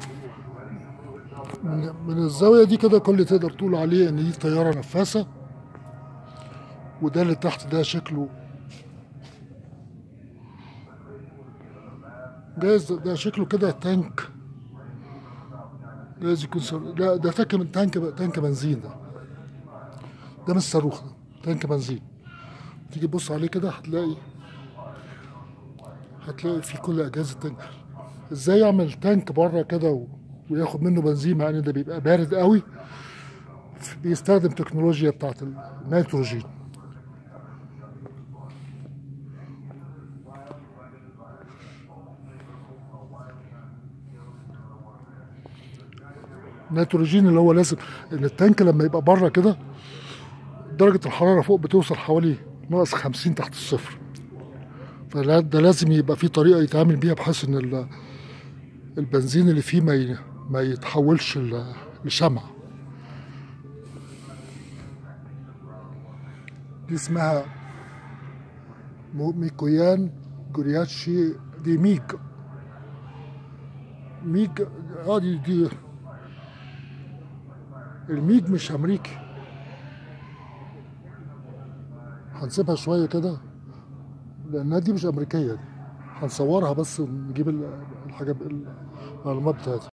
من, من الزاوية دي كده كل تقدر تقول عليه ان دي طيارة نفاثة وده اللي تحت ده شكله جايز ده شكله كده تانك جايز يكون سر... لا ده تانك تانك تانك بنزين ده ده مش صاروخ ده تانك بنزين تيجي تبص عليه كده هتلاقي هتلاقي في كل اجهزه تانك ازاي يعمل تانك بره كده و... وياخد منه بنزين مع ان ده بيبقى بارد قوي بيستخدم تكنولوجيا بتاعت النيتروجين النيتروجين اللي هو لازم ان التانك لما يبقى بره كده درجة الحرارة فوق بتوصل حوالي ناقص خمسين تحت الصفر فده لازم يبقى في طريقة يتعامل بيها بحيث ان ال- البنزين اللي فيه ما ي- ما يتحولش ل- لشمع دي اسمها مو- ميكويان جورياتشي دي ميج ميج اه دي دي الميج مش امريكي هنسيبها شويه كده لانها دي مش امريكيه دي هنصورها بس ونجيب ال- الحاجه المعلومات بتاعتها